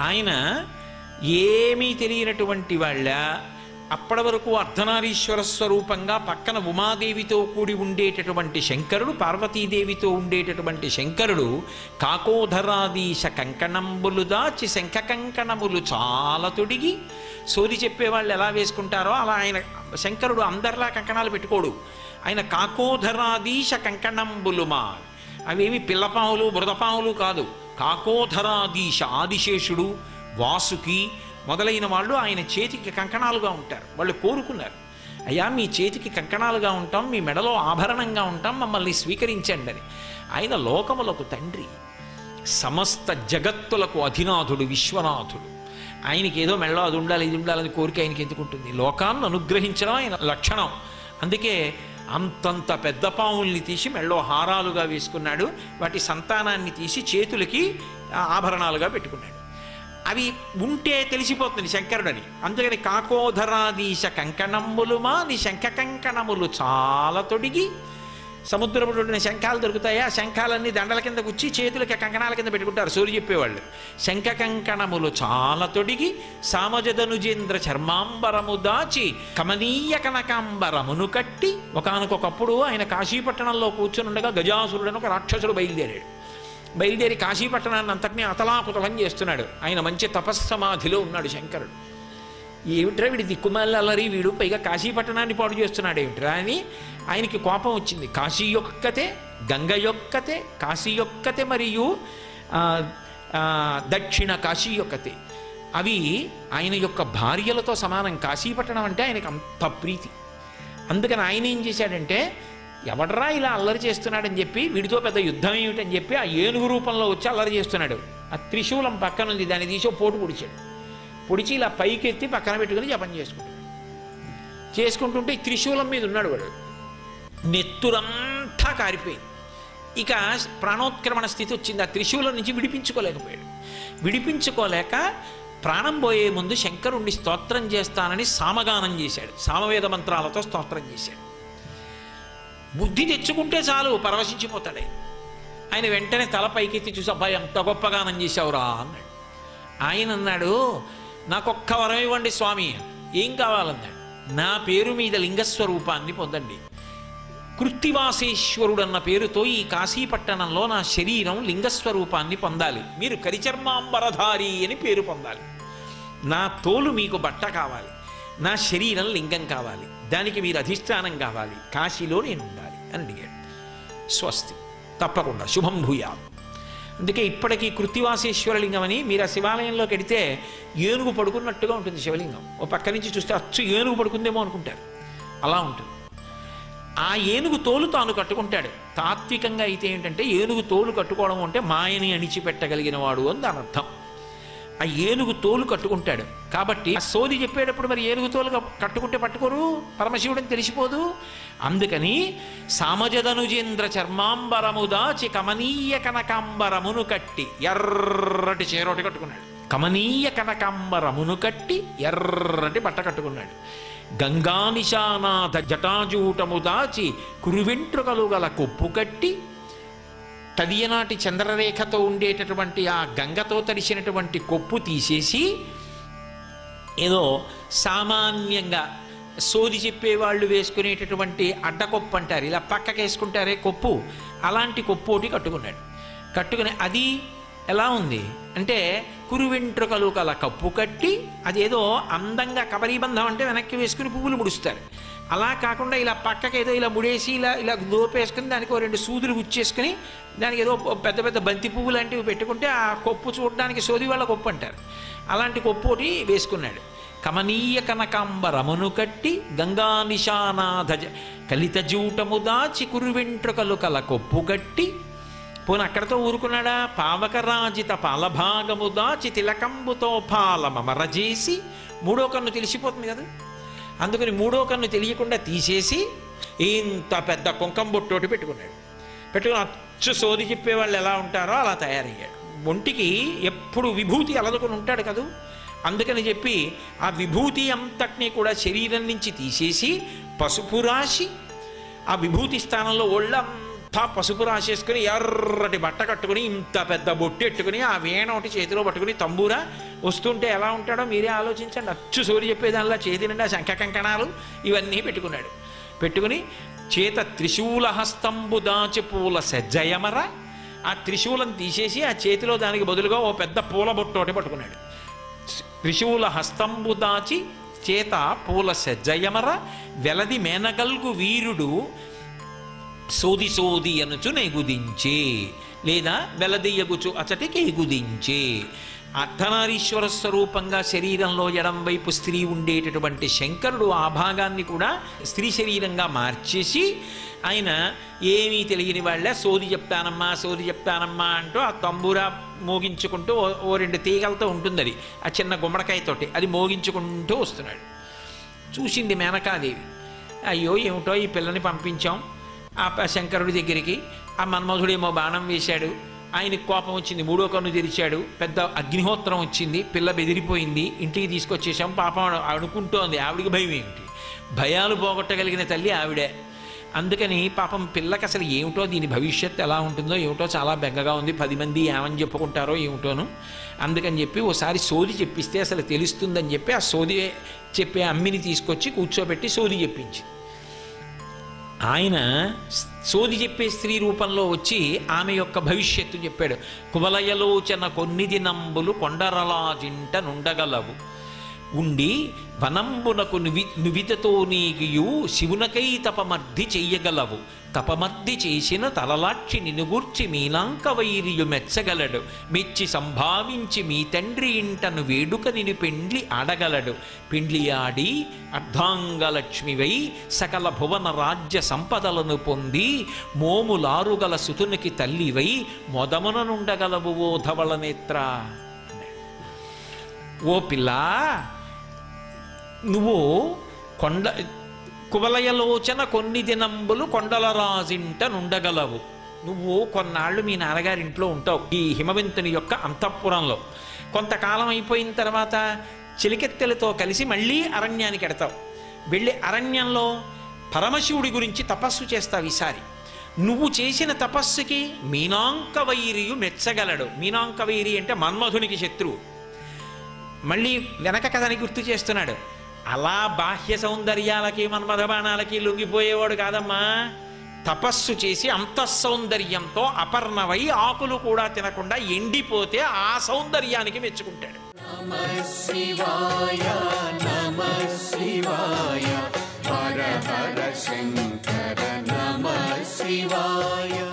ఆయన ఏమీ తెలియనటువంటి వాళ్ళ అప్పటి వరకు అర్ధనారీశ్వర స్వరూపంగా పక్కన ఉమాదేవితో కూడి ఉండేటటువంటి శంకరుడు పార్వతీదేవితో ఉండేటటువంటి శంకరుడు కాకోధరాదీశ కంకణంబులు దాచి శంఖ కంకణములు చాలా తొడిగి సోది చెప్పేవాళ్ళు ఎలా వేసుకుంటారో అలా ఆయన శంకరుడు అందరిలా కంకణాలు పెట్టుకోడు ఆయన కాకోధరాదీశ కంకణంబులుమా అవేమి పిల్లపాములు బురదపాములు కాదు కాకోధరాదీశ ఆదిశేషుడు వాసుకి మొదలైన వాళ్ళు ఆయన చేతికి కంకణాలుగా ఉంటారు వాళ్ళు కోరుకున్నారు అయ్యా మీ చేతికి కంకణాలుగా ఉంటాం మీ మెడలో ఆభరణంగా ఉంటాం మమ్మల్ని స్వీకరించండి అని ఆయన లోకములకు తండ్రి సమస్త జగత్తులకు అధినాథుడు విశ్వనాథుడు ఆయనకి ఏదో మెడలో అది ఉండాలి ఇది ఉండాలని కోరిక ఆయనకి ఎందుకుంటుంది లోకాన్ని అనుగ్రహించడం ఆయన లక్షణం అందుకే అంతంత పెద్ద పావుల్ని తీసి మెళ్ళో హారాలుగా వేసుకున్నాడు వాటి సంతానాన్ని తీసి చేతులకి ఆ, ఆభరణాలుగా పెట్టుకున్నాడు అవి ఉంటే తెలిసిపోతుంది శంకరుడని అందుకని కాకోధరాదీశ కంకణములుమా నీ శంఖ కంకణములు చాలా తొడిగి సముద్రపు ఒడ్డున శంఖాలు దొరుకుతాయా ఆ శంఖాలన్నీ దండల కింద గుచ్చి చేతులకి కంకణాల కింద పెట్టుకుంటారు సూర్య చెప్పేవాళ్ళు శంఖ కంకణములు చాలా తొడిగి సామజదనుజేంద్ర చర్మాంబరము దాచి కమనీయ కనకాంబరమును కట్టి ఒకానొకప్పుడు ఆయన కాశీపట్టణంలో కూర్చుని ఉండగా గజాసురుడని ఒక రాక్షసుడు బయలుదేరాడు బయలుదేరి కాశీపట్టణాన్ని అంతటినీ అతలాకుతలం చేస్తున్నాడు ఆయన మంచి తపస్సమాధిలో ఉన్నాడు శంకరుడు ఏమిట్రా వీడి దిక్కుమాల అల్లరి వీడు పైగా కాశీపట్టణాన్ని పాడు చేస్తున్నాడు ఏమిట్రా అని ఆయనకి కోపం వచ్చింది కాశీ యొక్కతే గంగ యొక్కతే కాశీ యొక్కతే మరియు ఆ, ఆ, దక్షిణ కాశీ యొక్కతే అవి ఆయన యొక్క భార్యలతో సమానం కాశీపట్టణం అంటే ఆయనకు అంత ప్రీతి అందుకని ఆయన ఏం చేశాడంటే ఎవడరా ఇలా అల్లరి చేస్తున్నాడని చెప్పి వీడితో పెద్ద యుద్ధం ఏమిటని చెప్పి ఆ ఏనుగు రూపంలో వచ్చి అల్లరి చేస్తున్నాడు ఆ త్రిశూలం పక్కన ఉంది దాన్ని తీసి ఓ పోటు పొడిచాడు పొడిచి ఇలా పైకెత్తి పక్కన పెట్టుకుని జపం చేసుకుంటాడు చేసుకుంటుంటే ఈ త్రిశూలం మీద ఉన్నాడు వాడు నెత్తురంతా కారిపోయింది ఇక ప్రాణోత్క్రమణ స్థితి వచ్చింది ఆ త్రిశూలం నుంచి విడిపించుకోలేకపోయాడు విడిపించుకోలేక ప్రాణం పోయే ముందు శంకరుణ్ణి స్తోత్రం చేస్తానని సామగానం చేశాడు సామవేద మంత్రాలతో స్తోత్రం చేశాడు బుద్ధి తెచ్చుకుంటే చాలు పరవశించిపోతాడు ఆయన. ఆయన వెంటనే తల పైకెత్తి చూసి అబ్బాయి ఎంత గొప్ప గానం చేశావురా అన్నాడు ఆయన అన్నాడు నాకొక్క వరం ఇవ్వండి స్వామి ఏం కావాలన్నాడు నా పేరు మీద లింగస్వరూపాన్ని పొందండి కృత్తివాసేశ్వరుడు అన్న పేరుతో ఈ కాశీపట్టణంలో నా శరీరం లింగస్వరూపాన్ని పొందాలి మీరు కరిచర్మాంబరధారి అని పేరు పొందాలి నా తోలు మీకు బట్ట కావాలి నా శరీరం లింగం కావాలి దానికి మీరు అధిష్టానం కావాలి కాశీలో నేను ఉండాలి అని అడిగాడు స్వస్తి తప్పకుండా శుభం భూయా అందుకే ఇప్పటికీ కృత్తివాసేశ్వర లింగం అని మీరు ఆ శివాలయంలోకి వెడితే ఏనుగు పడుకున్నట్టుగా ఉంటుంది శివలింగం ఓ పక్క నుంచి చూస్తే అచ్చు ఏనుగు పడుకుందేమో అనుకుంటారు అలా ఉంటుంది ఆ ఏనుగు తోలు తాను కట్టుకుంటాడు తాత్వికంగా అయితే ఏంటంటే ఏనుగు తోలు కట్టుకోవడం అంటే మాయని అణిచిపెట్టగలిగిన వాడు అని దాని అర్థం ఆ ఏనుగు తోలు కట్టుకుంటాడు కాబట్టి ఆ సోది చెప్పేటప్పుడు మరి ఏనుగు తోలు కప్- కట్టుకుంటే పట్టుకోరు పరమశివుడని తెలిసిపోదు అందుకని సామజదనుజేంద్ర చర్మాంబరము దాచి కమనీయ కనకాంబరమును కట్టి ఎర్రటి చేరోటి కట్టుకున్నాడు కమనీయ కనకాంబరమును కట్టి ఎర్రటి బట్ట కట్టుకున్నాడు గంగానిశానాథ జటాజూటము దాచి కురువెంట్రుకలు గల కొప్పు కట్టి తదియనాటి చంద్రరేఖతో ఉండేటటువంటి ఆ గంగతో తడిసినటువంటి కొప్పు తీసేసి ఏదో సామాన్యంగా సోది చెప్పేవాళ్ళు వేసుకునేటటువంటి అడ్డకొప్పు అంటారు ఇలా పక్కకి వేసుకుంటారే కొప్పు అలాంటి కొప్పు ఒకటి కట్టుకున్నాడు కట్టుకుని అది ఎలా ఉంది అంటే కురు వెంట్రుకలు కల కప్పు కట్టి అదేదో అందంగా కబరీబంధం అంటే వెనక్కి వేసుకుని పువ్వులు ముడుస్తారు అలా కాకుండా ఇలా పక్కకి ఏదో ఇలా ముడేసి ఇలా ఇలా దోపేసుకుని దానికి ఓ రెండు సూదులు గుచ్చేసుకుని దానికి ఏదో పెద్ద పెద్ద బంతి పువ్వు లాంటివి పెట్టుకుంటే ఆ కొప్పు చూడడానికి సోది వాళ్ళ కొప్పు అంటారు అలాంటి కొప్పు ఒకటి వేసుకున్నాడు కమనీయ కనకాంబరమును కట్టి గంగా నిశానాథ జ- కలిత జూటము దాచి కురు వెంట్రుకలు కల కొప్పు కట్టి పోనీ అక్కడతో ఊరుకున్నాడా పావకరాజిత పాలభాగము దాచి తిలకంబుతో పాలమరజేసి మూడో కన్ను తెలిసిపోతుంది కదా అందుకని మూడో కన్ను తెలియకుండా తీసేసి ఇంత పెద్ద కుంకం బొట్టోటి పెట్టుకున్నాడు పెట్టుకుని అచ్చు సోది చెప్పేవాళ్ళు ఎలా ఉంటారో అలా తయారయ్యాడు ఒంటికి ఎప్పుడు విభూతి అలదుకొని ఉంటాడు కదూ అందుకని చెప్పి ఆ విభూతి అంతటినీ కూడా శరీరం నుంచి తీసేసి పసుపు రాసి ఆ విభూతి స్థానంలో ఒళ్ళంతా అంతా పసుపు రాసేసుకుని ఎర్రటి బట్ట కట్టుకుని ఇంత పెద్ద బొట్టు ఎట్టుకుని ఆ వీణ ఒకటి చేతిలో పట్టుకుని తంబూరా వస్తుంటే ఎలా ఉంటాడో మీరే ఆలోచించండి అచ్చు సూర్య చెప్పేదానిలా చేతి నిండా శంఖ కంకణాలు ఇవన్నీ పెట్టుకున్నాడు పెట్టుకుని చేత త్రిశూల హస్తంబు దాచి పూల సజ్జయమర ఆ త్రిశూలం తీసేసి ఆ చేతిలో దానికి బదులుగా ఓ పెద్ద పూల బొట్టు ఒకటి పట్టుకున్నాడు త్రిశూల హస్తంబు దాచి చేత పూల సజ్జయమర వెలది మేనగల్గు వీరుడు సోది సోది అనుచు నెగుదించే లేదా వెలదీయగుచు అచటికి ఎగుదించే అర్ధనారీశ్వర స్వరూపంగా శరీరంలో ఎడం వైపు స్త్రీ ఉండేటటువంటి శంకరుడు ఆ భాగాన్ని కూడా స్త్రీ శరీరంగా మార్చేసి ఆయన ఏమీ తెలియని వాళ్ళే సోది చెప్తానమ్మా సోది చెప్తానమ్మా అంటూ ఆ తంబూరా మోగించుకుంటూ ఓ- ఓ రెండు తీగలతో ఉంటుంది అది ఆ చిన్న గుమ్మడికాయతోటి అది మోగించుకుంటూ వస్తున్నాడు చూసింది మేనకాదేవి అయ్యో ఏమిటో ఈ పిల్లని పంపించాం ఆ ప- శంకరుడి దగ్గరికి ఆ మన్మధుడేమో బాణం వేశాడు ఆయనకి కోపం వచ్చింది మూడో కన్ను తెరిచాడు పెద్ద అగ్నిహోత్రం వచ్చింది పిల్ల బెదిరిపోయింది ఇంటికి తీసుకొచ్చేసాం పాపం అను- అనుకుంటోంది ఆవిడికి భయం ఏమిటి భయాలు పోగొట్టగలిగిన తల్లి ఆవిడే అందుకని పాపం పిల్లకి అసలు ఏమిటో దీని భవిష్యత్తు ఎలా ఉంటుందో ఏమిటో చాలా బెంగగా ఉంది పది మంది ఏమని చెప్పుకుంటారో ఏమిటోను అందుకని చెప్పి ఓసారి సోది చెప్పిస్తే అసలు తెలుస్తుందని చెప్పి ఆ సోది చెప్పే అమ్మిని తీసుకొచ్చి కూర్చోబెట్టి సోది చెప్పించి ఆయన సోది చెప్పే స్త్రీ రూపంలో వచ్చి ఆమె యొక్క భవిష్యత్తు చెప్పాడు కువలయలోచన కొన్ని దినంబులు కొండరలాజింట నుండగలవు ఉండి వనంబునకు నువి నువితతో నీగియు శివునకై తపమర్ధి చెయ్యగలవు తపమర్ధి చేసిన తలలాక్షి నినుగూర్చి మీనాంక వైరియు మెచ్చగలడు మెచ్చి సంభావించి మీ తండ్రి ఇంటను వేడుక నిను పెండ్లి ఆడగలడు పెండ్లి ఆడి అర్ధాంగలక్ష్మివై సకల భువన రాజ్య సంపదలను పొంది మోములారుగల సుతునికి తల్లివై మొదముననుండగలవు ఓ ధవళ నేత్ర ఓ పిల్లా నువ్వు కొండ కువలయలోచన కొన్ని దినంబులు కొండల రాజింట నుండగలవు నువ్వు కొన్నాళ్ళు మీ నాన్నగారి ఇంట్లో ఉంటావు ఈ హిమవంతుని యొక్క అంతఃపురంలో కొంతకాలం అయిపోయిన తర్వాత చిలికెత్తెలతో కలిసి మళ్ళీ అరణ్యానికి ఎడతావు వెళ్ళి అరణ్యంలో పరమశివుడి గురించి తపస్సు చేస్తావు ఈసారి నువ్వు చేసిన తపస్సుకి మీనాంక వైరియు మెచ్చగలడు మీనాంక వైరి అంటే మన్మధునికి శత్రువు మళ్ళీ వెనక కథని గుర్తు చేస్తున్నాడు అలా బాహ్య సౌందర్యాలకి మన్మథ బాణాలకి లొంగిపోయేవాడు కాదమ్మా తపస్సు చేసి అంతఃసౌందర్యంతో అపర్ణవై ఆకులు కూడా తినకుండా ఎండిపోతే ఆ సౌందర్యానికి మెచ్చుకుంటాడు शिवाय नमः शिवाय हर हर शङ्कर नमः शिवाय